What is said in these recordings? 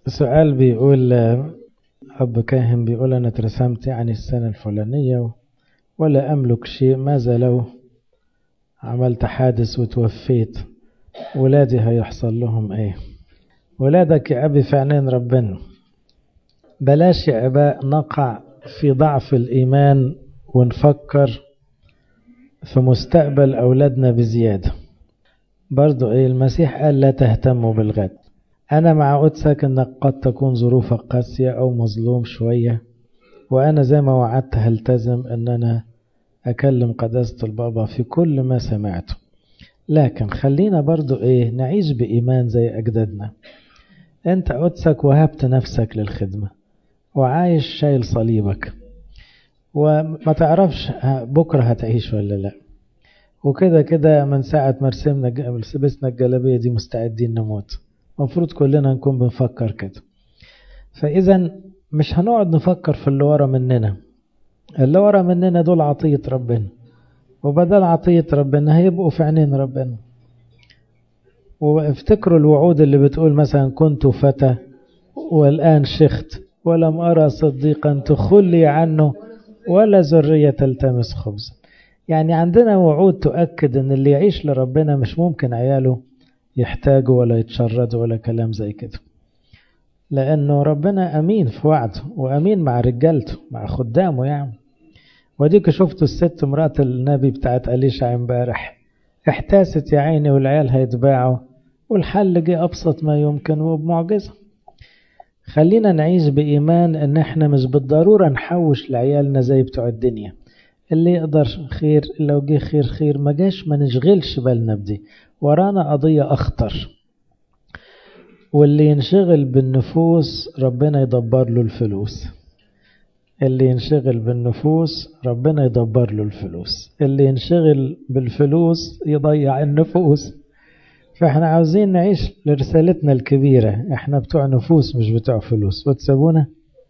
سؤال بيقول أب كاهن بيقول أنا اترسمت يعني السنة الفلانية ولا أملك شيء ماذا لو عملت حادث وتوفيت ولادي هيحصل لهم ايه ولادك يا أبي في عينين ربنا بلاش يا أباء نقع في ضعف الإيمان ونفكر في مستقبل أولادنا بزيادة برضو إيه المسيح قال لا تهتموا بالغد أنا مع قدسك أنك قد تكون ظروفك قاسية أو مظلوم شوية وأنا زي ما وعدت هلتزم أن أنا أكلم قداسة البابا في كل ما سمعته لكن خلينا برضو إيه نعيش بإيمان زي أجدادنا أنت قدسك وهبت نفسك للخدمة وعايش شايل صليبك وما تعرفش بكرة هتعيش ولا لا وكده كده من ساعة ما رسمنا لبسنا الجلابية دي مستعدين نموت المفروض كلنا نكون بنفكر كده فإذا مش هنقعد نفكر في اللي ورا مننا اللي ورا مننا دول عطية ربنا وبدل عطية ربنا هيبقوا في عينين ربنا وافتكروا الوعود اللي بتقول مثلا كنت فتى والآن شخت ولم أرى صديقا تخلي عنه ولا ذرية تلتمس خبزا يعني عندنا وعود تؤكد ان اللي يعيش لربنا مش ممكن عياله يحتاجوا ولا يتشردوا ولا كلام زي كده لأنه ربنا أمين في وعده وأمين مع رجالته مع خدامه يعني وديك شفتوا الست مرات النبي بتاعت أليشع امبارح احتاست يا عيني والعيال هيتباعوا والحل جه أبسط ما يمكن وبمعجزة خلينا نعيش بإيمان إن إحنا مش بالضرورة نحوش لعيالنا زي بتوع الدنيا اللي يقدر خير لو جه خير خير ما جاش ما نشغلش بالنا بدي ورانا قضية أخطر واللي ينشغل بالنفوس ربنا يدبر له الفلوس اللي ينشغل بالنفوس ربنا يدبر له الفلوس اللي ينشغل بالفلوس يضيع النفوس فاحنا عاوزين نعيش لرسالتنا الكبيرة احنا بتوع نفوس مش بتوع فلوس وتسابونا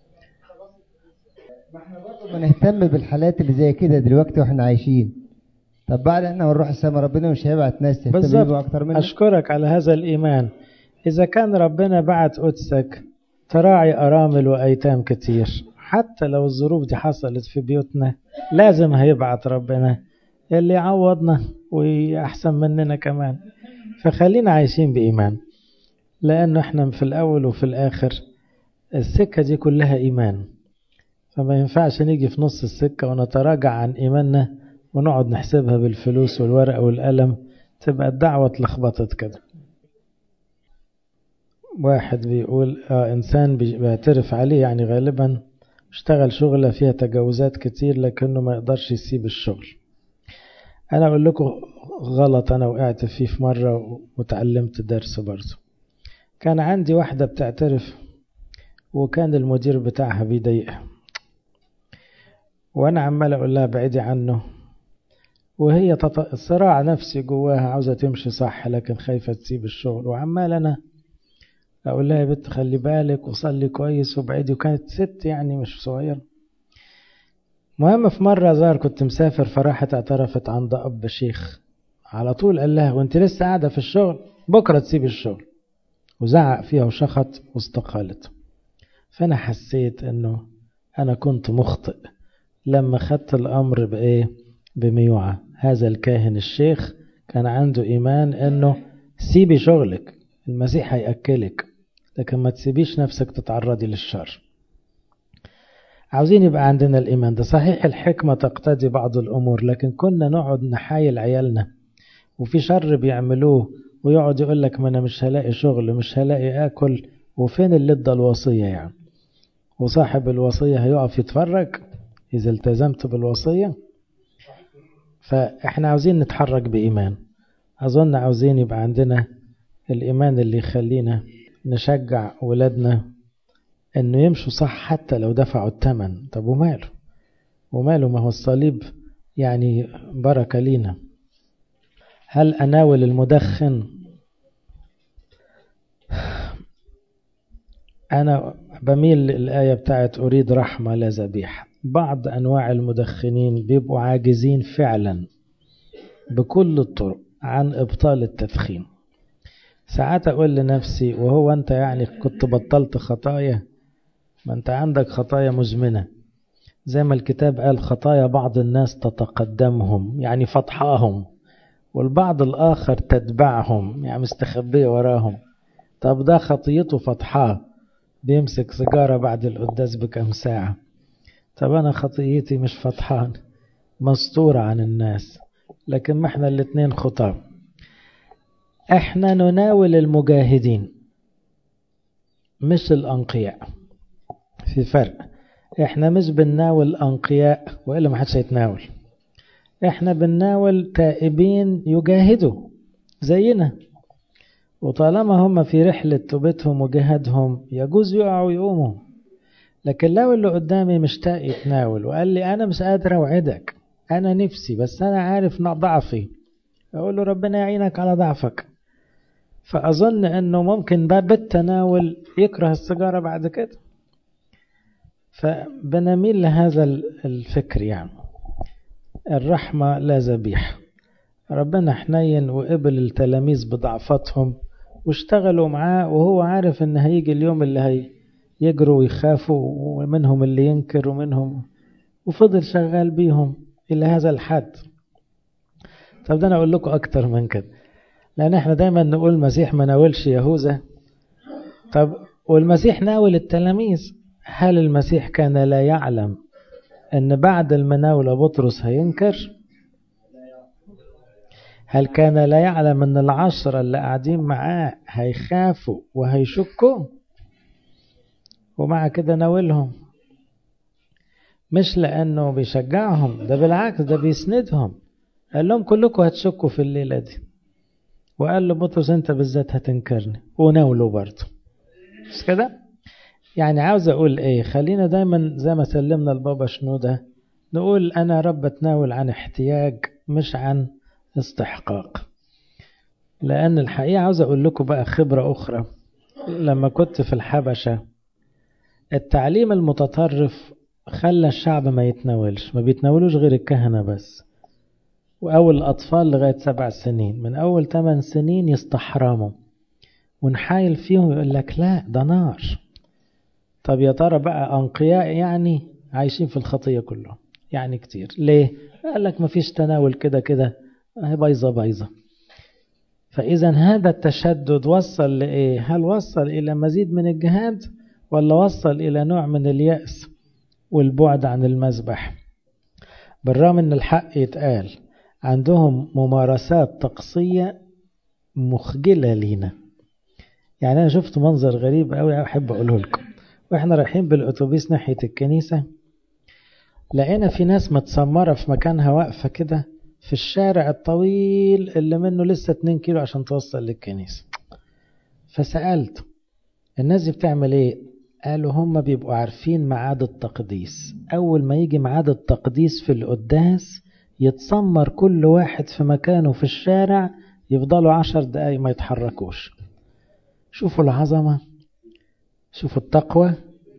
ما احنا برضه بنهتم بالحالات اللي زي كده دلوقتي واحنا عايشين طب بعد احنا ما نروح السما ربنا مش هيبعت ناس تهتم بالظبط بيه اكتر مننا أشكرك على هذا الإيمان إذا كان ربنا بعت قدسك تراعي أرامل وأيتام كتير حتى لو الظروف دي حصلت في بيوتنا لازم هيبعت ربنا اللي يعوضنا ويحسن مننا كمان فخلينا عايشين بإيمان لأنه احنا في الأول وفي الآخر السكة دي كلها إيمان فما ينفعش نيجي في نص السكة ونتراجع عن إيماننا ونقعد نحسبها بالفلوس والورق والقلم تبقى الدعوة اتلخبطت كده واحد بيقول آه إنسان بيعترف عليه يعني غالبا اشتغل شغلة فيها تجاوزات كتير لكنه ما يقدرش يسيب الشغل أنا أقول لكم غلط أنا وقعت فيه في مرة وتعلمت درس برضه كان عندي واحدة بتعترف وكان المدير بتاعها بيضايقها وأنا عمال أقول لها بعيدي عنه وهي تط... صراع نفسي جواها عاوزة تمشي صح لكن خايفة تسيب الشغل وعمال أنا أقول لها يا بنت خلي بالك وصلي كويس وبعيدي وكانت ست يعني مش صغيرة مهم في مرة زار كنت مسافر فراحت اعترفت عند أب شيخ على طول قال لها وانت لسه قاعدة في الشغل بكرة تسيب الشغل وزعق فيها وشخط واستقالت فأنا حسيت أنه أنا كنت مخطئ لما خدت الأمر بإيه بميوعة هذا الكاهن الشيخ كان عنده إيمان أنه سيبي شغلك المسيح هيأكلك لكن ما تسيبيش نفسك تتعرضي للشر عاوزين يبقى عندنا الإيمان ده صحيح الحكمة تقتضي بعض الأمور لكن كنا نقعد نحايل عيالنا وفي شر بيعملوه ويقعد يقول لك ما أنا مش هلاقي شغل مش هلاقي آكل وفين اللي ادى الوصية يعني وصاحب الوصية هيقف يتفرج إذا التزمت بالوصية فإحنا عاوزين نتحرك بإيمان أظن عاوزين يبقى عندنا الإيمان اللي يخلينا نشجع ولادنا انه يمشوا صح حتى لو دفعوا الثمن طب وماله وماله ما هو الصليب يعني بركة لينا هل أناول المدخن أنا بميل للآية بتاعت أريد رحمة لا ذبيحة بعض أنواع المدخنين بيبقوا عاجزين فعلا بكل الطرق عن إبطال التدخين ساعات أقول لنفسي وهو أنت يعني كنت بطلت خطايا ما أنت عندك خطايا مزمنة زي ما الكتاب قال خطايا بعض الناس تتقدمهم يعني فضحاهم والبعض الآخر تتبعهم يعني مستخبية وراهم طب ده خطيته فضحاه بيمسك سيجارة بعد القداس بكم ساعة طب أنا خطيتي مش فضحان مستورة عن الناس لكن ما احنا الاتنين خطاب احنا نناول المجاهدين مش الأنقياء في فرق احنا مش بنناول أنقياء وإلا ما حدش هيتناول احنا بنناول تائبين يجاهدوا زينا وطالما هم في رحلة توبتهم وجهادهم يجوز يقعوا ويقوموا لكن لو اللي قدامي مشتاق يتناول وقال لي أنا مش قادر أوعدك أنا نفسي بس أنا عارف ضعفي أقول له ربنا يعينك على ضعفك فأظن أنه ممكن باب التناول يكره السيجارة بعد كده فبنميل لهذا الفكر يعني الرحمة لا ذبيحة ربنا حنين وقبل التلاميذ بضعفتهم واشتغلوا معاه وهو عارف ان هيجي اليوم اللي هي يجروا ويخافوا ومنهم اللي ينكر ومنهم وفضل شغال بيهم إلى هذا الحد طب ده أنا أقول لكم أكتر من كده لأن احنا دايما نقول المسيح ما ناولش يهوذا طب والمسيح ناول التلاميذ هل المسيح كان لا يعلم أن بعد المناولة بطرس هينكر هل كان لا يعلم أن العشرة اللي قاعدين معاه هيخافوا وهيشكوا ومع كده ناولهم مش لأنه بيشجعهم ده بالعكس ده بيسندهم قال لهم كلكم هتشكوا في الليلة دي وقال له بطرس انت بالذات هتنكرني وناوله برضه مش كده يعني عاوز اقول ايه خلينا دايما زي ما سلمنا البابا شنودة نقول انا رب اتناول عن احتياج مش عن استحقاق لان الحقيقة عاوز اقول لكم بقى خبرة اخرى لما كنت في الحبشة التعليم المتطرف خلى الشعب ما يتناولش ما بيتناولوش غير الكهنة بس وأول الأطفال لغاية سبع سنين من أول ثمان سنين يستحرموا ونحايل فيهم يقول لك لا ده نار طب يا ترى بقى أنقياء يعني عايشين في الخطية كلهم يعني كتير ليه؟ قال لك مفيش تناول كده كده هي بايظة بايظة فإذا هذا التشدد وصل لإيه؟ هل وصل إلى مزيد من الجهاد ولا وصل إلى نوع من اليأس والبعد عن المذبح بالرغم ان الحق يتقال عندهم ممارسات طقسية مخجلة لينا يعني أنا شفت منظر غريب أوي أحب أقوله لكم وإحنا رايحين بالأتوبيس ناحية الكنيسة لقينا في ناس متسمرة في مكانها واقفة كده في الشارع الطويل اللي منه لسه 2 كيلو عشان توصل للكنيسة فسألت الناس دي بتعمل ايه قالوا هم بيبقوا عارفين ميعاد التقديس أول ما يجي ميعاد التقديس في القداس يتسمر كل واحد في مكانه في الشارع يفضلوا عشر دقايق ما يتحركوش شوفوا العظمة شوفوا التقوى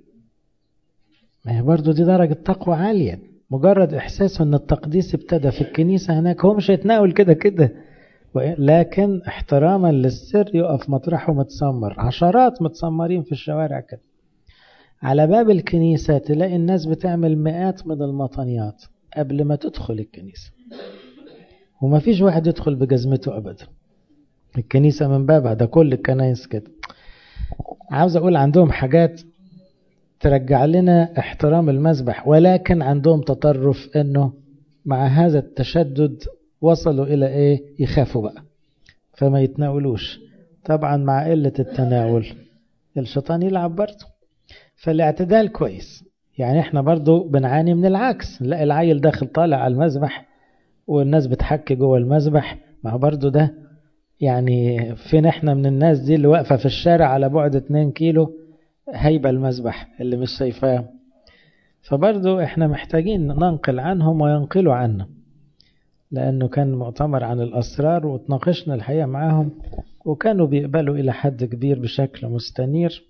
ما هي برضو دي درجة تقوى عالية مجرد إحساسه أن التقديس ابتدى في الكنيسة هناك هو مش هيتناول كده كده لكن احتراما للسر يقف مطرحه متسمر عشرات متسمرين في الشوارع كده على باب الكنيسة تلاقي الناس بتعمل مئات من المطنيات قبل ما تدخل الكنيسة وما فيش واحد يدخل بجزمته أبدا الكنيسة من بابها ده كل الكنايس كده عاوز أقول عندهم حاجات ترجع لنا احترام المذبح ولكن عندهم تطرف انه مع هذا التشدد وصلوا الى ايه يخافوا بقى فما يتناولوش طبعا مع قلة التناول الشيطان يلعب برضه فالاعتدال كويس يعني احنا برضو بنعاني من العكس نلاقي العيل داخل طالع على المذبح والناس بتحكي جوه المذبح ما برضو ده يعني فين احنا من الناس دي اللي واقفة في الشارع على بعد 2 كيلو هيبة المذبح اللي مش شايفاه فبرضو احنا محتاجين ننقل عنهم وينقلوا عنا لأنه كان مؤتمر عن الأسرار وتناقشنا الحقيقة معاهم وكانوا بيقبلوا إلى حد كبير بشكل مستنير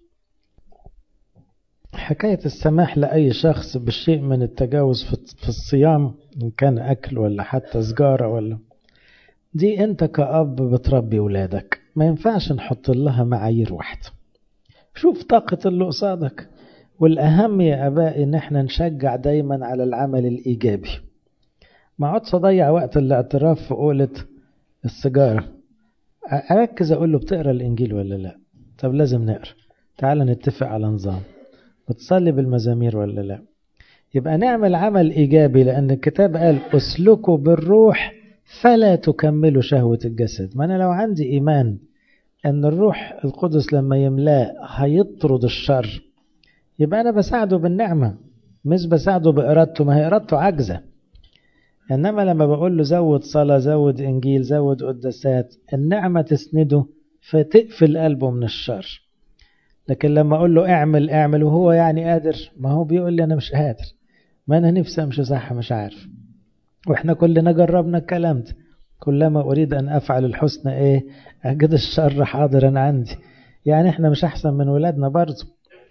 حكاية السماح لأي شخص بشيء من التجاوز في الصيام إن كان أكل ولا حتى سجارة ولا دي أنت كأب بتربي ولادك ما ينفعش نحط لها معايير واحدة شوف طاقة اللي قصادك والأهم يا أبائي إن احنا نشجع دايما على العمل الإيجابي ما اقعدش أضيع وقت الاعتراف في قولة السيجارة أركز أقول له بتقرأ الإنجيل ولا لا طب لازم نقرأ تعال نتفق على نظام بتصلي بالمزامير ولا لا يبقى نعمل عمل إيجابي لأن الكتاب قال أسلكوا بالروح فلا تكملوا شهوة الجسد ما أنا لو عندي إيمان أن الروح القدس لما يملاه هيطرد الشر يبقى أنا بساعده بالنعمة مش بساعده بإرادته ما هي إرادته عجزة إنما لما بقول له زود صلاة زود إنجيل زود قداسات النعمة تسنده فتقفل قلبه من الشر لكن لما أقول له اعمل اعمل وهو يعني قادر ما هو بيقول لي أنا مش قادر ما أنا نفسي أمشي صح مش عارف وإحنا كلنا جربنا الكلام ده كلما أريد أن أفعل الحسنى إيه أجد الشر حاضرا عندي يعني إحنا مش أحسن من ولادنا برضه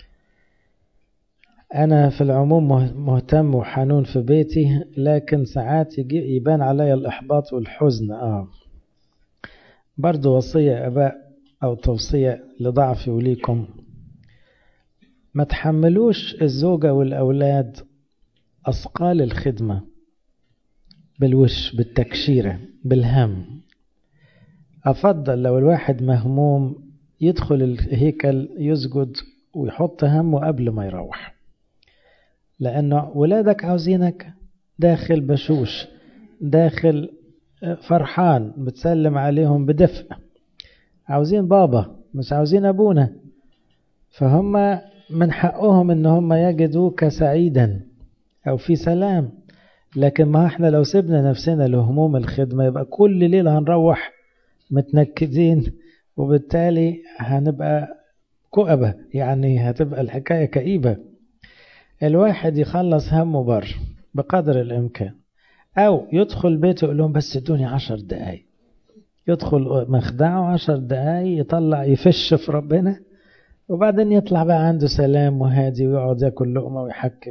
أنا في العموم مهتم وحنون في بيتي لكن ساعات يجي يبان علي الإحباط والحزن آه برضو وصية أباء أو توصية لضعفي وليكم ما تحملوش الزوجة والأولاد أثقال الخدمة بالوش بالتكشيرة بالهم أفضل لو الواحد مهموم يدخل الهيكل يسجد ويحط همه قبل ما يروح لأنه ولادك عاوزينك داخل بشوش داخل فرحان بتسلم عليهم بدفء عاوزين بابا مش عاوزين أبونا فهم من حقهم ان هم يجدوك سعيدا أو في سلام لكن ما احنا لو سيبنا نفسنا لهموم الخدمة يبقى كل ليلة هنروح متنكدين وبالتالي هنبقى كؤبة يعني هتبقى الحكاية كئيبة الواحد يخلص همه بر بقدر الإمكان أو يدخل بيته يقول لهم بس ادوني عشر دقايق يدخل مخدعه عشر دقايق يطلع يفش في ربنا وبعدين يطلع بقى عنده سلام وهادي ويقعد ياكل لقمة ويحكم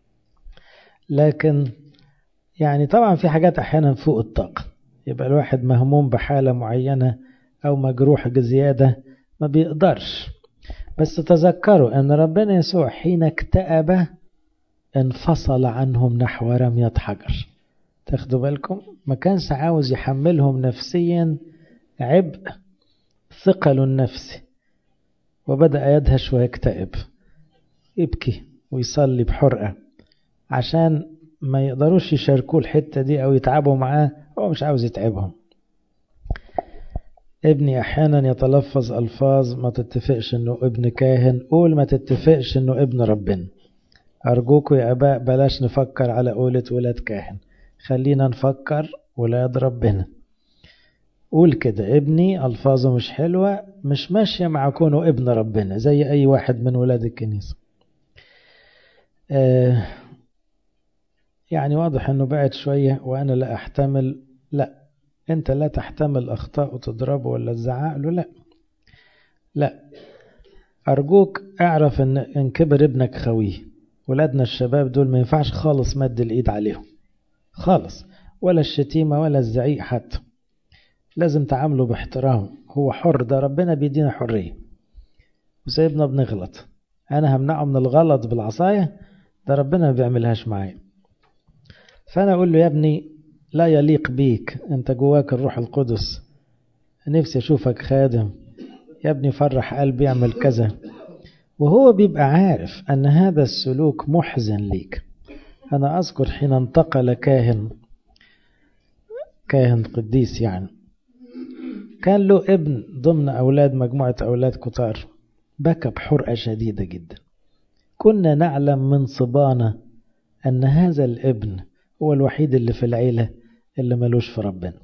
لكن يعني طبعا في حاجات أحيانا فوق الطاقة يبقى الواحد مهموم بحالة معينة أو مجروح بزيادة ما بيقدرش بس تذكروا أن ربنا يسوع حين اكتئب انفصل عنهم نحو رمية حجر تاخدوا بالكم ما كانش عاوز يحملهم نفسيا عبء ثقل النفسي وبدأ يدهش ويكتئب يبكي ويصلي بحرقة عشان ما يقدروش يشاركوه الحتة دي أو يتعبوا معاه هو مش عاوز يتعبهم ابني أحيانا يتلفظ ألفاظ ما تتفقش أنه ابن كاهن قول ما تتفقش أنه ابن ربنا أرجوكوا يا أباء بلاش نفكر على قولة ولاد كاهن خلينا نفكر ولاد ربنا قول كده ابني ألفاظه مش حلوة مش ماشية مع كونه ابن ربنا زي أي واحد من ولاد الكنيسة آه يعني واضح أنه بعد شوية وأنا لا أحتمل لا أنت لا تحتمل أخطاء وتضربه ولا تزعق له لا لا أرجوك أعرف أن إن كبر ابنك خويه ولادنا الشباب دول ما ينفعش خالص مد الإيد عليهم خالص ولا الشتيمة ولا الزعيق حتى لازم تعامله باحترام هو حر ده ربنا بيدينا حرية وسيبنا بنغلط أنا همنعه من الغلط بالعصاية ده ربنا ما بيعملهاش معايا فأنا أقول له يا ابني لا يليق بيك أنت جواك الروح القدس نفسي أشوفك خادم يا ابني فرح قلبي يعمل كذا وهو بيبقى عارف أن هذا السلوك محزن ليك أنا أذكر حين انتقل كاهن كاهن قديس يعني كان له ابن ضمن أولاد مجموعة أولاد كتار بكى بحرقة شديدة جدا كنا نعلم من صبانا أن هذا الابن هو الوحيد اللي في العيلة اللي ملوش في ربنا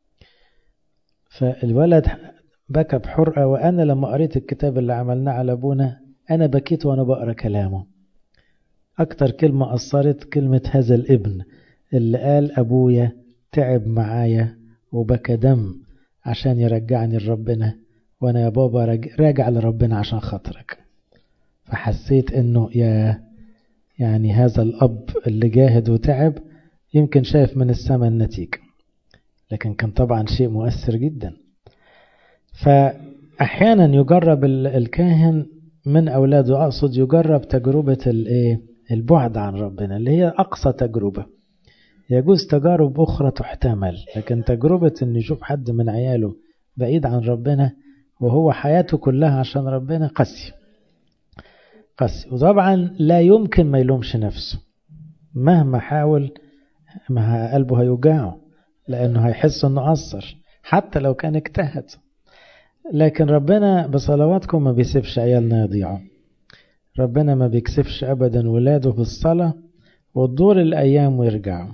فالولد بكى بحرقة وأنا لما قريت الكتاب اللي عملناه على أبونا أنا بكيت وأنا بقرأ كلامه أكتر كلمة أثرت كلمة هذا الابن اللي قال أبويا تعب معايا وبكى دم عشان يرجعني لربنا وأنا يا بابا راجع لربنا عشان خاطرك فحسيت إنه يا يعني هذا الأب اللي جاهد وتعب يمكن شايف من السماء النتيجة لكن كان طبعا شيء مؤثر جدا فأحيانا يجرب الكاهن من أولاده أقصد يجرب تجربة الإيه البعد عن ربنا اللي هي أقصى تجربة يجوز تجارب أخرى تحتمل لكن تجربة أن يشوف حد من عياله بعيد عن ربنا وهو حياته كلها عشان ربنا قسي قسي وطبعا لا يمكن ما يلومش نفسه مهما حاول ما قلبه هيوجعه لأنه هيحس أنه قصر حتى لو كان اجتهد لكن ربنا بصلواتكم ما بيسيبش عيالنا يضيعوا ربنا ما بيكسفش أبدا ولاده بالصلاة وتدور الأيام ويرجعوا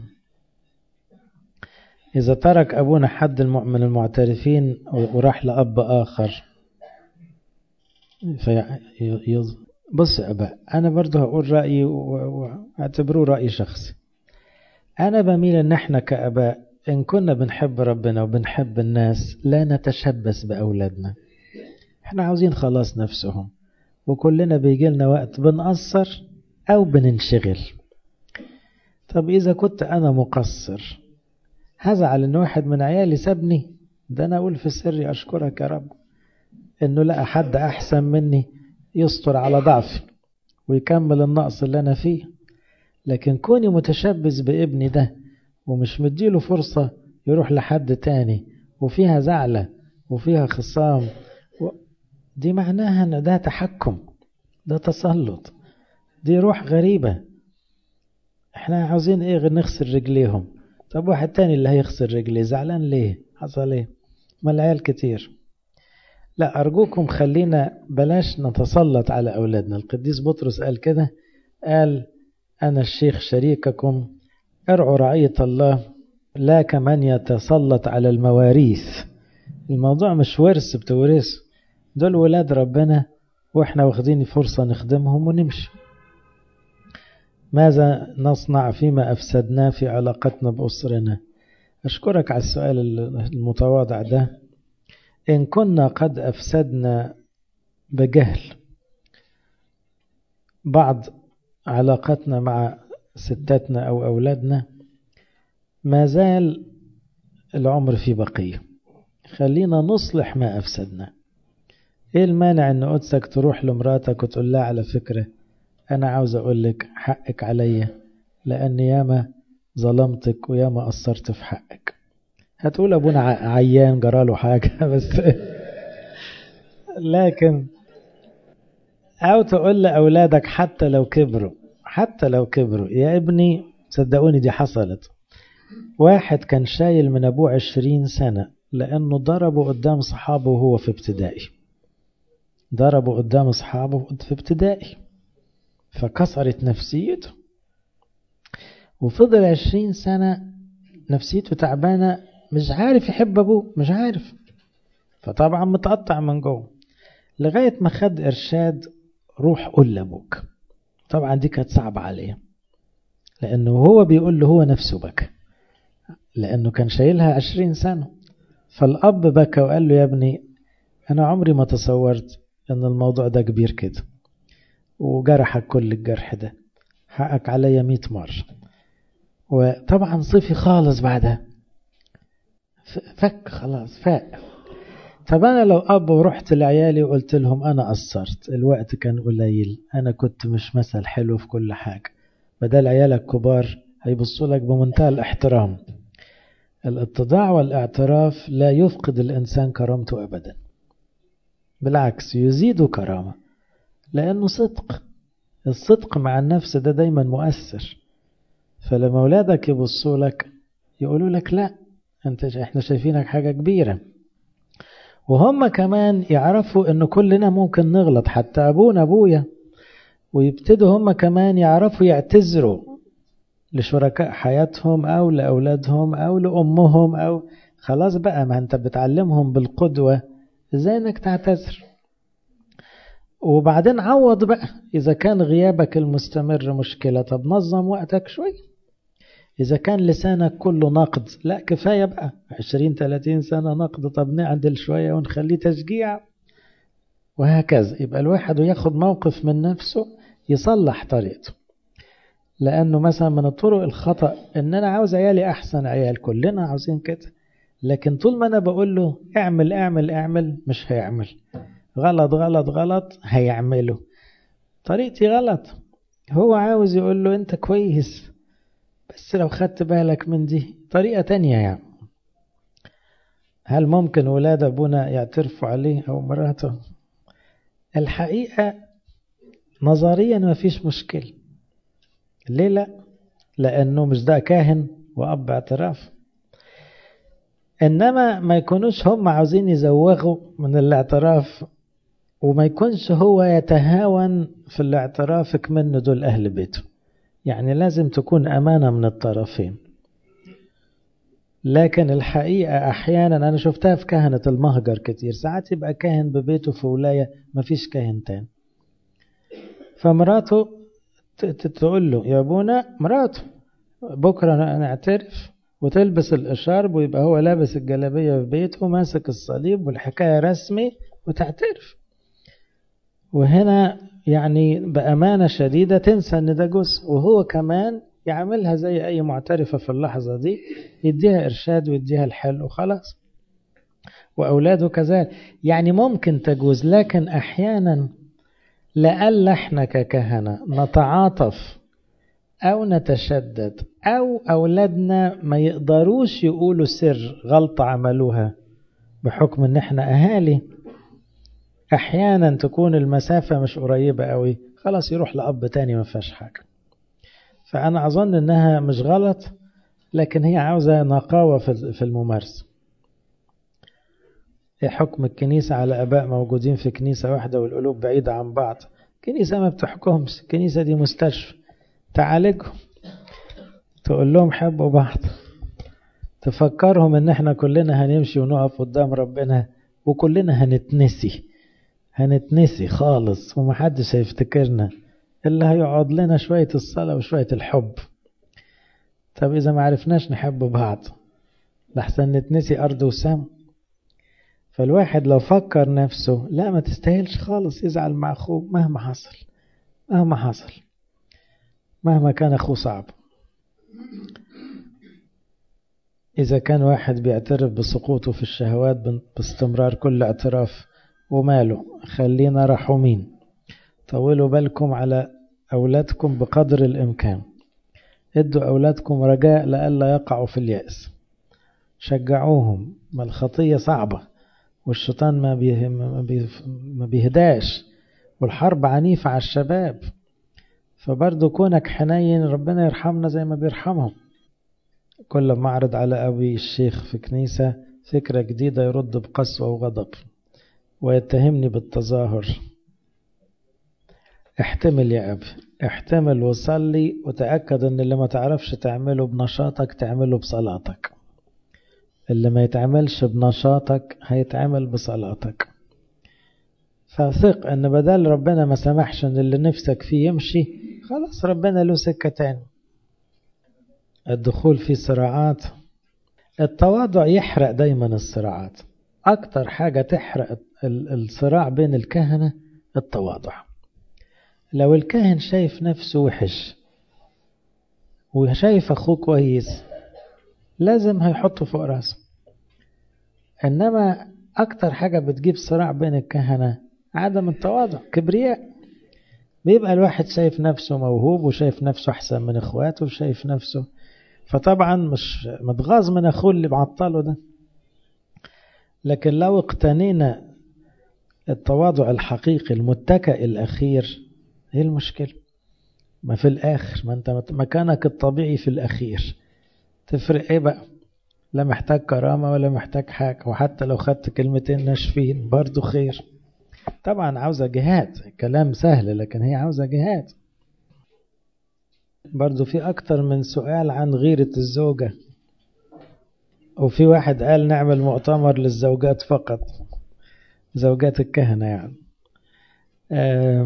إذا ترك أبونا حد من المعترفين وراح لأب آخر في بص يا أباء أنا برضه هقول رأيي واعتبروه رأي شخصي أنا بميل إن إحنا كأباء إن كنا بنحب ربنا وبنحب الناس لا نتشبث بأولادنا إحنا عاوزين خلاص نفسهم وكلنا بيجي لنا وقت بنقصر أو بننشغل طب إذا كنت أنا مقصر هزعل إن واحد من عيالي سابني ده أنا أقول في سري أشكرك يا رب إنه لقى حد أحسن مني يستر على ضعفي ويكمل النقص اللي أنا فيه لكن كوني متشبث بابني ده ومش مديله فرصة يروح لحد تاني وفيها زعلة وفيها خصام و... دي معناها ان ده تحكم ده تسلط دي روح غريبة احنا عاوزين ايه غير نغسل رجليهم طب واحد تاني اللي هيغسل رجليه زعلان ليه حصل ايه ما العيال كتير لا أرجوكم خلينا بلاش نتسلط على أولادنا القديس بطرس قال كده قال أنا الشيخ شريككم ارعوا رعية الله لا كمن يتسلط على المواريث الموضوع مش ورث بتورث دول ولاد ربنا واحنا واخدين فرصة نخدمهم ونمشي ماذا نصنع فيما أفسدناه في علاقتنا بأسرنا أشكرك على السؤال المتواضع ده إن كنا قد أفسدنا بجهل بعض علاقتنا مع ستاتنا أو أولادنا ما زال العمر في بقية خلينا نصلح ما أفسدنا إيه المانع أن قدسك تروح لمراتك وتقول لها على فكرة أنا عاوز أقول لك حقك عليا لأن ياما ظلمتك وياما قصرت في حقك هتقول أبونا عيان جراله حاجة بس لكن أو تقول لأولادك حتى لو كبروا حتى لو كبروا يا ابني صدقوني دي حصلت واحد كان شايل من أبوه عشرين سنة لأنه ضربه قدام صحابه وهو في ابتدائي ضربه قدام أصحابه في ابتدائي فكسرت نفسيته وفضل عشرين سنة نفسيته تعبانة مش عارف يحب أبوه مش عارف فطبعا متقطع من جوه لغاية ما خد إرشاد روح قول لأبوك طبعا دي كانت صعبة عليه لأنه هو بيقول له هو نفسه بكى لأنه كان شايلها عشرين سنة فالأب بكى وقال له يا ابني أنا عمري ما تصورت أن الموضوع ده كبير كده وجرحك كل الجرح ده حقك عليا مئة مرة وطبعا صيفي خالص بعدها فك خلاص فاق طب أنا لو أب ورحت لعيالي وقلت لهم أنا قصرت الوقت كان قليل أنا كنت مش مثل حلو في كل حاجة بدل عيالك كبار هيبصوا لك بمنتهى الاحترام الاتضاع والاعتراف لا يفقد الإنسان كرامته أبدا بالعكس يزيد كرامة لأنه صدق الصدق مع النفس ده دايما مؤثر فلما أولادك يبصوا لك يقولوا لك لا أنت إحنا شايفينك حاجة كبيرة وهم كمان يعرفوا أن كلنا ممكن نغلط حتى أبونا أبويا ويبتدوا هم كمان يعرفوا يعتذروا لشركاء حياتهم أو لأولادهم أو لأمهم أو خلاص بقى ما أنت بتعلمهم بالقدوة إزاي أنك تعتذر وبعدين عوض بقى إذا كان غيابك المستمر مشكلة طب نظم وقتك شوي إذا كان لسانك كله نقد لا كفاية بقى 20 30 سنة نقد طب نعدل شوية ونخليه تشجيع وهكذا يبقى الواحد ياخد موقف من نفسه يصلح طريقته لأنه مثلا من الطرق الخطأ إن أنا عاوز عيالي أحسن عيال كلنا عاوزين كده لكن طول ما أنا بقول له اعمل اعمل اعمل مش هيعمل غلط غلط غلط هيعمله طريقتي غلط هو عاوز يقول له انت كويس بس لو خدت بالك من دي طريقة تانية يعني هل ممكن ولاد أبونا يعترفوا عليه أو مراته الحقيقة نظريا ما فيش مشكلة ليه لا لأنه مش ده كاهن وأب اعتراف إنما ما يكونوش هم عاوزين يزوغوا من الاعتراف وما يكونش هو يتهاون في الاعتراف منه دول أهل بيته يعني لازم تكون أمانة من الطرفين لكن الحقيقة أحيانا أنا شفتها في كهنة المهجر كتير ساعات يبقى كاهن ببيته في ولاية مفيش كاهن تاني فمراته تقول له يا أبونا مراته بكرة نعترف وتلبس الإشارب ويبقى هو لابس الجلابية في بيته وماسك الصليب والحكاية رسمي وتعترف وهنا يعني بأمانة شديدة تنسى إن ده جزء وهو كمان يعملها زي أي معترفة في اللحظة دي يديها إرشاد ويديها الحل وخلاص وأولاده كذلك يعني ممكن تجوز لكن أحيانا لألا احنا ككهنة نتعاطف أو نتشدد أو أولادنا ما يقدروش يقولوا سر غلطة عملوها بحكم إن احنا أهالي أحيانا تكون المسافة مش قريبة قوي خلاص يروح لأب تاني ما فيهاش حاجة فأنا أظن إنها مش غلط لكن هي عاوزة نقاوة في الممارسة حكم الكنيسة على أباء موجودين في كنيسة واحدة والقلوب بعيدة عن بعض كنيسة ما بتحكمش الكنيسة دي مستشفى تعالجهم تقول لهم حبوا بعض تفكرهم ان احنا كلنا هنمشي ونقف قدام ربنا وكلنا هنتنسي هنتنسي خالص ومحدش هيفتكرنا اللي هيقعد لنا شوية الصلاة وشوية الحب طب إذا ما عرفناش نحب بعض لحسن نتنسي أرض وسم فالواحد لو فكر نفسه لا ما تستاهلش خالص يزعل مع أخوه مهما حصل مهما حصل مهما كان أخوه صعب إذا كان واحد بيعترف بسقوطه في الشهوات باستمرار كل اعتراف وماله خلينا رحومين طولوا بالكم على أولادكم بقدر الإمكان ادوا أولادكم رجاء لألا يقعوا في اليأس شجعوهم ما الخطية صعبة والشيطان ما, بيه ما بيهداش والحرب عنيفة على الشباب فبرضه كونك حنين ربنا يرحمنا زي ما بيرحمهم كل ما أعرض على أبي الشيخ في كنيسة فكرة جديدة يرد بقسوة وغضب ويتهمني بالتظاهر احتمل يا أبي احتمل وصلي وتأكد ان اللي ما تعرفش تعمله بنشاطك تعمله بصلاتك اللي ما يتعملش بنشاطك هيتعمل بصلاتك فثق ان بدل ربنا ما سمحش ان اللي نفسك فيه يمشي خلاص ربنا له سكة تاني الدخول في صراعات التواضع يحرق دايما الصراعات اكتر حاجة تحرق الصراع بين الكهنة التواضع لو الكاهن شايف نفسه وحش وشايف اخوه كويس لازم هيحطه فوق راسه انما اكتر حاجة بتجيب صراع بين الكهنة عدم التواضع كبرياء بيبقى الواحد شايف نفسه موهوب وشايف نفسه احسن من اخواته وشايف نفسه فطبعا مش متغاظ من اخوه اللي معطله ده لكن لو اقتنينا التواضع الحقيقي المتكئ الاخير ايه المشكلة ما في الاخر ما انت مكانك الطبيعي في الاخير تفرق ايه بقى لا محتاج كرامة ولا محتاج حاجة وحتى لو خدت كلمتين ناشفين برضو خير طبعا عاوزة جهاد كلام سهل لكن هي عاوزة جهاد برضو في أكتر من سؤال عن غيرة الزوجة وفي واحد قال نعمل مؤتمر للزوجات فقط زوجات الكهنة يعني آه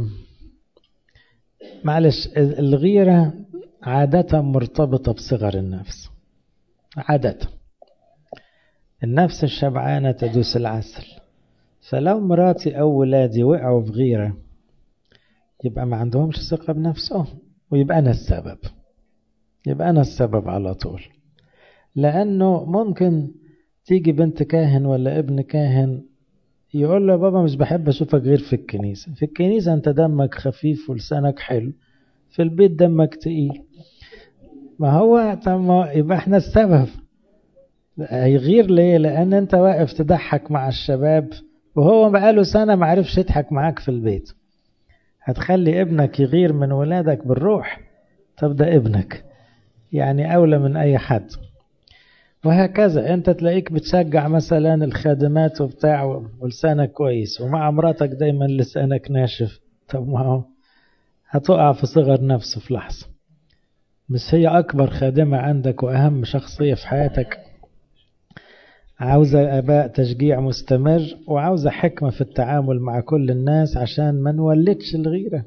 معلش الغيرة عادة مرتبطة بصغر النفس عادة النفس الشبعانة تدوس العسل فلو مراتي أو ولادي وقعوا في غيرة يبقى ما عندهمش ثقة بنفسهم ويبقى أنا السبب يبقى أنا السبب على طول لأنه ممكن تيجي بنت كاهن ولا ابن كاهن يقول له يا بابا مش بحب اشوفك غير في الكنيسة في الكنيسة انت دمك خفيف ولسانك حلو في البيت دمك تقيل ما هو طب ما يبقى احنا السبب هيغير ليه لان انت واقف تضحك مع الشباب وهو بقاله سنة ما عرفش يضحك معاك في البيت هتخلي ابنك يغير من ولادك بالروح طب ده ابنك يعني أولى من أي حد وهكذا أنت تلاقيك بتشجع مثلا الخادمات وبتاع ولسانك كويس ومع مراتك دايما لسانك ناشف طب ما هو هتقع في صغر نفسه في لحظة مش هي أكبر خادمة عندك وأهم شخصية في حياتك عاوزة أباء تشجيع مستمر وعاوزة حكمة في التعامل مع كل الناس عشان ما نولدش الغيرة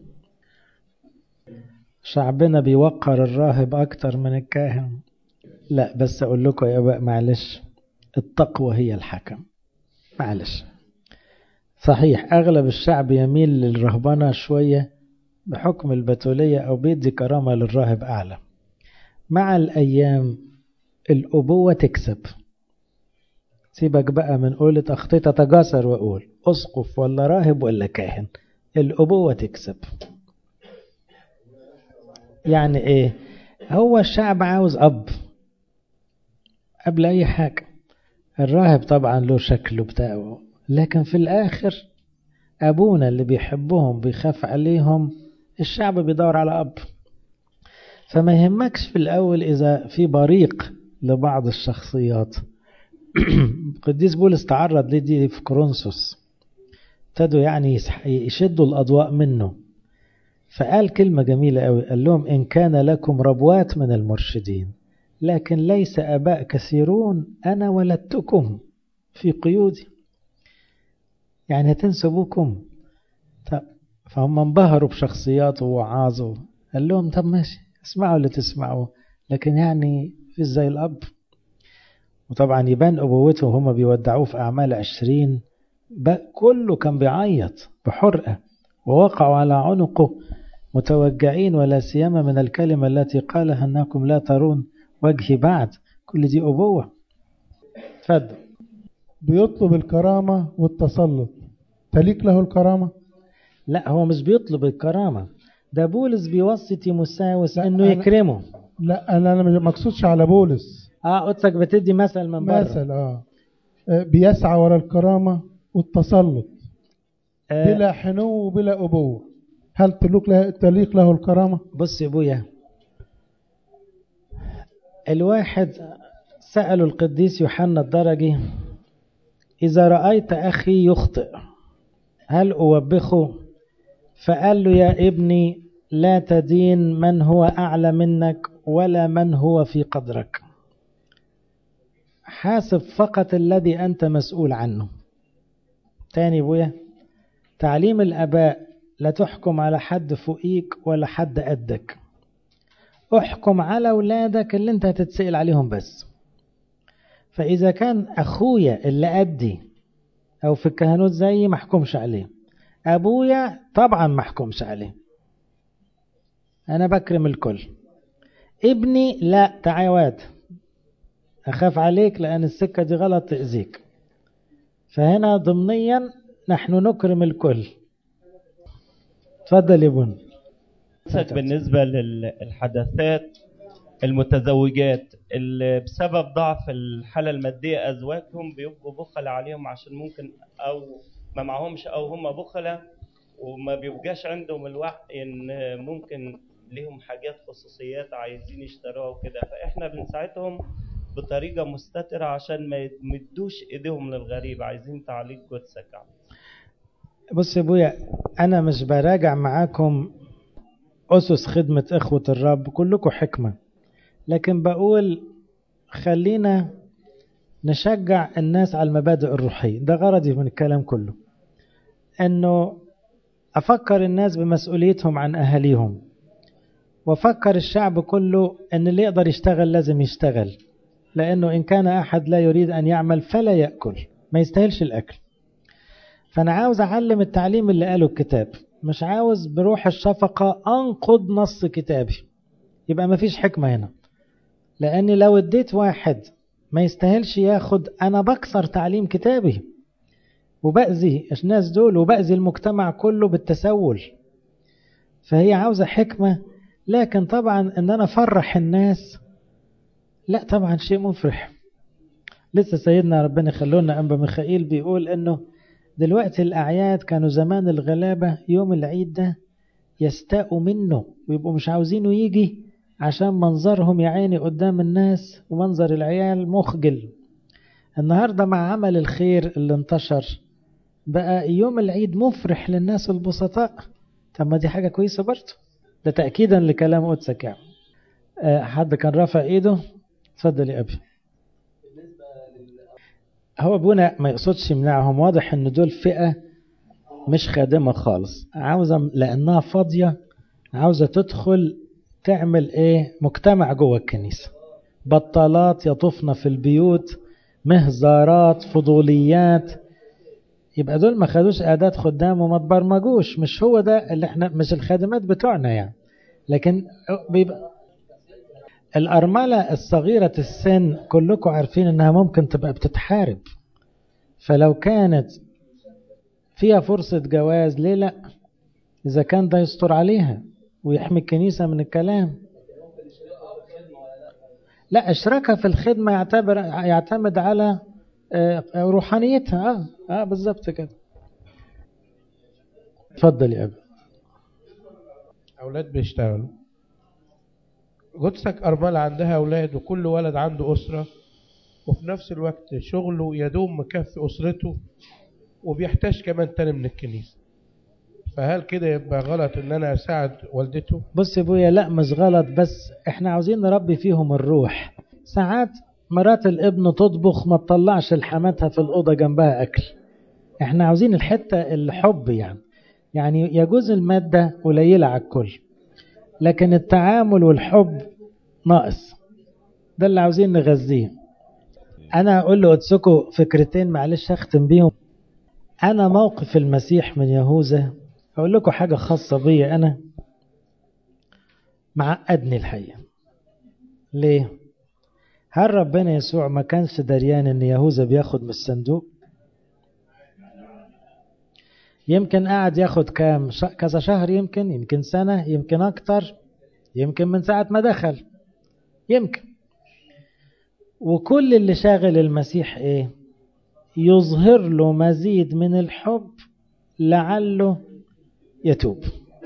شعبنا بيوقر الراهب أكتر من الكاهن لا بس أقول لكم يا أباء معلش التقوى هي الحكم معلش صحيح أغلب الشعب يميل للرهبنة شوية بحكم البتولية أو بيدي كرامة للراهب أعلى مع الأيام الأبوة تكسب سيبك بقى من قولة أخطيت أتجاسر وأقول أسقف ولا راهب ولا كاهن الأبوة تكسب يعني إيه هو الشعب عاوز أب قبل أي حاجة الراهب طبعا له شكله بتاعه لكن في الآخر أبونا اللي بيحبهم بيخاف عليهم الشعب بيدور على أب فما يهمكش في الأول إذا في بريق لبعض الشخصيات قديس بولس تعرض لدي في كورنثوس ابتدوا يعني يشدوا الأضواء منه فقال كلمة جميلة قوي قال لهم إن كان لكم ربوات من المرشدين لكن ليس أباء كثيرون أنا ولدتكم في قيودي يعني هتنسبوكم طب فهم انبهروا بشخصياته ووعاظه قال لهم طب ماشي اسمعوا اللي تسمعوا لكن يعني في زي الأب وطبعا يبان أبوته وهم بيودعوه في أعمال عشرين كله كان بيعيط بحرقة ووقعوا على عنقه متوجعين ولا سيما من الكلمة التي قالها أنكم لا ترون وجهي بعد كل دي أبوة تفضل بيطلب الكرامة والتسلط تليك له الكرامة لا هو مش بيطلب الكرامة ده بولس بيوصي تيموساوس انه أنا- يكرمه لا انا انا ما اقصدش على بولس اه قدسك بتدي مثل من بره مثل اه آه، بيسعى ورا الكرامة والتسلط آه بلا حنو وبلا أبوة هل تليق له, تليق له الكرامة بص يا ابويا الواحد سأله القديس يوحنا الدرجي إذا رأيت أخي يخطئ هل أوبخه فقال له يا ابني لا تدين من هو أعلى منك ولا من هو في قدرك حاسب فقط الذي أنت مسؤول عنه تاني ابويا تعليم الآباء لا تحكم على حد فوقيك ولا حد قدك احكم على أولادك اللي انت هتتسأل عليهم بس فإذا كان أخويا اللي قدي أو في الكهنوت زيي ما احكمش عليه أبويا طبعا ما احكمش عليه أنا بكرم الكل ابني لا تعالى واد أخاف عليك لأن السكة دي غلط تأذيك فهنا ضمنيا نحن نكرم الكل تفضل يا بن نفسك بالنسبة للحدثات المتزوجات اللي بسبب ضعف الحالة المادية أزواجهم بيبقوا بخلة عليهم عشان ممكن أو ما معهمش أو هم بخلة وما بيبقاش عندهم الوعي إن ممكن ليهم حاجات خصوصيات عايزين يشتروها وكده فإحنا بنساعدهم بطريقة مستترة عشان ما يمدوش إيديهم للغريب عايزين تعليق جثك بص يا ابويا انا مش براجع معاكم اسس خدمة اخوة الرب كلكم حكمة لكن بقول خلينا نشجع الناس على المبادئ الروحية ده غرضي من الكلام كله انه افكر الناس بمسؤوليتهم عن اهاليهم وافكر الشعب كله ان اللي يقدر يشتغل لازم يشتغل لانه ان كان احد لا يريد ان يعمل فلا ياكل ما يستاهلش الاكل فأنا عاوز أعلم التعليم اللي قاله الكتاب مش عاوز بروح الشفقة أنقض نص كتابي يبقى مفيش حكمة هنا لأني لو اديت واحد ما يستاهلش ياخد أنا بكسر تعليم كتابي وبأذي الناس دول وبأذي المجتمع كله بالتسول فهي عاوزة حكمة لكن طبعا ان انا افرح الناس لا طبعا شيء مفرح لسه سيدنا ربنا يخلونا انبا ميخائيل بيقول انه دلوقتي الاعياد كانوا زمان الغلابة يوم العيد ده يستاءوا منه ويبقوا مش عاوزينه يجي عشان منظرهم يا عيني قدام الناس ومنظر العيال مخجل النهاردة مع عمل الخير اللي انتشر بقى يوم العيد مفرح للناس البسطاء طب ما دي حاجة كويسة برضه ده تأكيدا لكلام قدسك يعني أه حد كان رافع ايده اتفضل يا ابي هو ابونا ما يقصدش يمنعهم واضح ان دول فئة مش خادمة خالص عاوزة لانها فاضية عاوزة تدخل تعمل ايه مجتمع جوه الكنيسة بطالات يطفن في البيوت مهزارات فضوليات يبقى دول ما خدوش اعداد خدام وما تبرمجوش مش هو ده اللي احنا مش الخادمات بتوعنا يعني لكن بيبقى الأرملة الصغيرة السن كلكم عارفين انها ممكن تبقى بتتحارب فلو كانت فيها فرصة جواز ليه لا إذا كان ده يستر عليها ويحمي الكنيسة من الكلام لا اشراكها في الخدمة يعتبر يعتمد على روحانيتها اه اه بالظبط كده اتفضل يا ابي أولاد بيشتغلوا قدسك أرملة عندها أولاد وكل ولد عنده أسرة وفي نفس الوقت شغله يدوم مكفي أسرته وبيحتاج كمان تاني من الكنيسة فهل كده يبقى غلط ان انا اساعد والدته بص يا ابويا لا مش غلط بس احنا عاوزين نربي فيهم الروح ساعات مرات الابن تطبخ ما تطلعش لحماتها في الأوضة جنبها أكل احنا عاوزين الحتة الحب يعني يعني يجوز المادة قليلة على الكل لكن التعامل والحب ناقص ده اللي عاوزين نغذيه أنا أقول له أتسكوا فكرتين معلش أختم بيهم أنا موقف المسيح من يهوذا أقول لكم حاجة خاصة بي أنا معقدني الحقيقة ليه؟ هل ربنا يسوع ما كانش دريان ان يهوذا بياخد من الصندوق يمكن قاعد ياخد كام ش... كذا شهر يمكن يمكن سنة يمكن اكتر يمكن من ساعة ما دخل يمكن وكل اللي شاغل المسيح ايه يظهر له مزيد من الحب لعله يتوب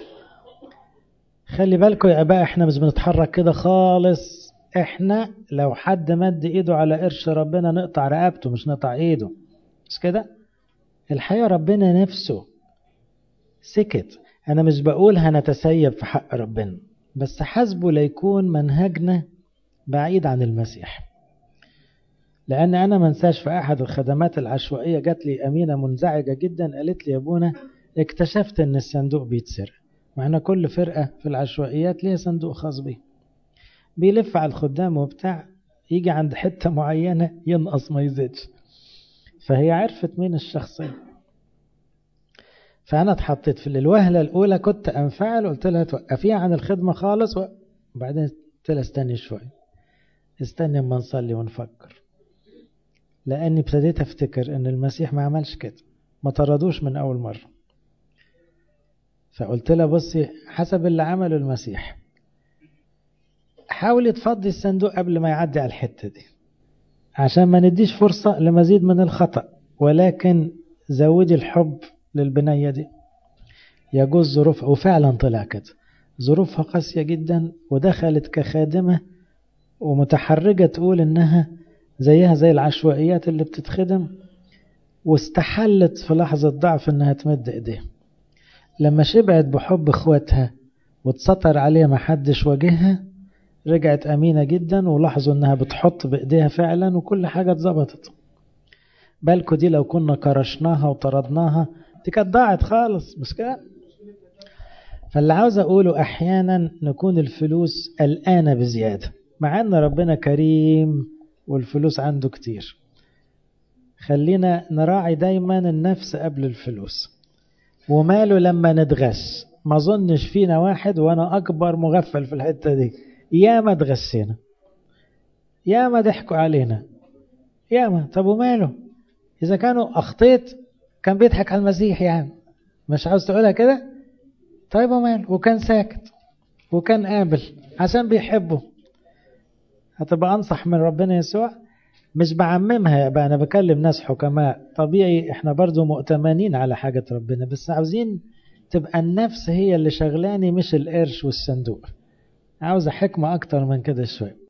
خلي بالكم يا اباء احنا مش بنتحرك كده خالص احنا لو حد مد ايده على قرش ربنا نقطع رقبته مش نقطع ايده مش كده الحقيقة ربنا نفسه سكت انا مش بقول هنتسيب في حق ربنا بس حسبه ليكون منهجنا بعيد عن المسيح لان انا منساش في احد الخدمات العشوائية جات لي امينة منزعجة جدا قالت لي يا ابونا اكتشفت ان الصندوق بيتسرق معنا كل فرقة في العشوائيات ليها صندوق خاص بيه بيلف على الخدام وبتاع يجي عند حتة معينة ينقص ما يزيدش فهي عرفت مين الشخصية فأنا اتحطيت في الوهلة الأولى كنت أنفعل قلت لها توقفيها عن الخدمة خالص وبعدين قلت لها استني شوي استني اما نصلي ونفكر لأني ابتديت أفتكر إن المسيح ما عملش كده ما طردوش من أول مرة فقلت لها بصي حسب اللي عمله المسيح حاولي تفضي الصندوق قبل ما يعدي على الحتة دي عشان ما نديش فرصة لمزيد من الخطأ ولكن زودي الحب للبنية دي يجوز ظروفها وفعلا طلع كده ظروفها قاسية جدا ودخلت كخادمة ومتحرجة تقول انها زيها زي العشوائيات اللي بتتخدم واستحلت في لحظة ضعف انها تمد ايديها لما شبعت بحب اخواتها واتسطر عليها محدش واجهها رجعت أمينة جدا ولاحظوا أنها بتحط بإيديها فعلا وكل حاجة اتظبطت بالكو دي لو كنا كرشناها وطردناها دي كانت ضاعت خالص مش كده فاللي عاوز أقوله أحيانا نكون الفلوس قلقانة بزيادة مع أن ربنا كريم والفلوس عنده كتير خلينا نراعي دايما النفس قبل الفلوس وماله لما نتغش ما ظنش فينا واحد وانا اكبر مغفل في الحتة دي يا ما اتغشينا يا ما ضحكوا علينا ياما طب وماله إذا كانوا أخطيت كان بيضحك على المسيح يعني مش عاوز تقولها كده طيب وماله وكان ساكت وكان قابل عشان بيحبه هتبقى أنصح من ربنا يسوع مش بعممها بقى أنا بكلم ناس حكماء طبيعي إحنا برضو مؤتمنين على حاجة ربنا بس عاوزين تبقى النفس هي اللي شغلاني مش القرش والصندوق عاوزة حكمة أكتر من كده شوية